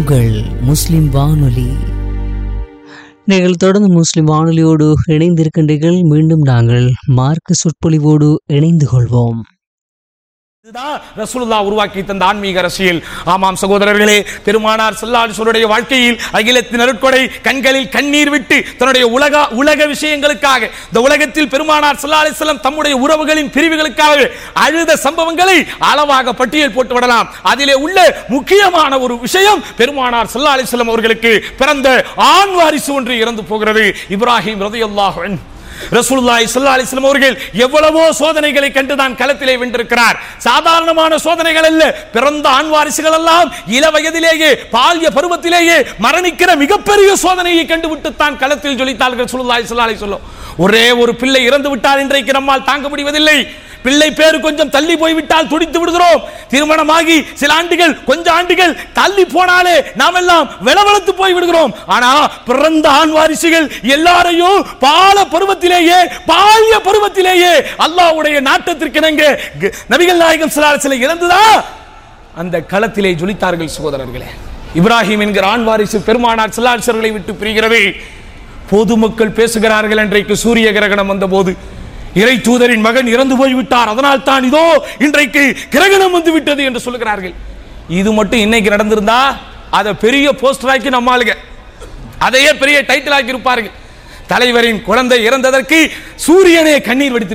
உங்கள் முஸ்லிம் வானொலி நீங்கள் தொடர்ந்து முஸ்லிம் வானொலியோடு இணைந்திருக்கின்றீர்கள் மீண்டும் நாங்கள் மார்க்க சொற்பொழிவோடு இணைந்து கொள்வோம் இதுதான் ரசூலுல்லா உருவாக்கி தந்த ஆன்மீக அரசியல் ஆமாம் சகோதரர்களே பெருமானார் சொல்லாடுசருடைய வாழ்க்கையில் அகிலத்தின் அருட்கொடை கண்களில் கண்ணீர் விட்டு தன்னுடைய உலக உலக விஷயங்களுக்காக இந்த உலகத்தில் பெருமானார் சல்லா அலிஸ்லாம் தம்முடைய உறவுகளின் பிரிவுகளுக்காக அழுத சம்பவங்களை அளவாக பட்டியல் போட்டு விடலாம் அதிலே உள்ள முக்கியமான ஒரு விஷயம் பெருமானார் சல்லா அலிஸ்லாம் அவர்களுக்கு பிறந்த ஆண் வாரிசு ஒன்று இறந்து போகிறது இப்ராஹிம் ரதியல்லாஹு அன்ஹு ரசூலுல்லாஹி ஸல்லல்லாஹு அலைஹி வஸல்லம் அவர்கள் எவ்வளவோ சோதனைகளை கண்டு தான் களத்திலே வென்றிருக்கிறார் சாதாரணமான சோதனைகள் அல்ல பிறந்த ஆண் வாரிசுகள் எல்லாம் இள வயதிலேயே பால்ய பருவத்திலேயே மரணிக்கிற மிகப்பெரிய சோதனையை கண்டுவிட்டு தான் களத்தில் ஜொலித்தார்கள் ரசூலுல்லாஹி ஸல்லல்லாஹு அலைஹி வஸல்லம் ஒரே ஒரு பிள்ளை இறந்து விட்டால் இன்றைக்கு நம்மால் தாங்க முடிவதில்லை பிள்ளை பேரு கொஞ்சம் தள்ளி போய்விட்டால் துடித்து விடுகிறோம் திருமணமாகி சில ஆண்டுகள் கொஞ்ச ஆண்டுகள் தள்ளி போனாலே நாம் எல்லாம் வெளவெளத்து போய் விடுகிறோம் ஆனா பிறந்த ஆண் வாரிசுகள் எல்லாரையும் பால பருவத்திலேயே பால்ய பருவத்திலேயே அல்லாஹ்வுடைய நாட்டத்திற்கு இணங்க க- நபிகள் நாயகம் சில இறந்துதா அந்த களத்திலே ஜொலித்தார்கள் சகோதரர்களே இப்ராஹிம் என்கிற ஆண் வாரிசு பெருமானார் சிலாசர்களை விட்டு பிரிகிறது பொதுமக்கள் பேசுகிறார்கள் இன்றைக்கு சூரிய கிரகணம் வந்தபோது இறை தூதரின் மகன் இறந்து போய் விட்டார் அதனால் தான் இதோ இன்றைக்கு கிரகணம் வந்து விட்டது என்று சொல்லுகிறார்கள் இது மட்டும் இன்னைக்கு நடந்திருந்தா அதை பெரிய போஸ்டர் ஆக்கி நம்ம ஆளுங்க அதையே பெரிய டைட்டில் ஆக்கி இருப்பார்கள் தலைவரின் குழந்தை இறந்ததற்கு சூரியனே கண்ணீர் வடித்து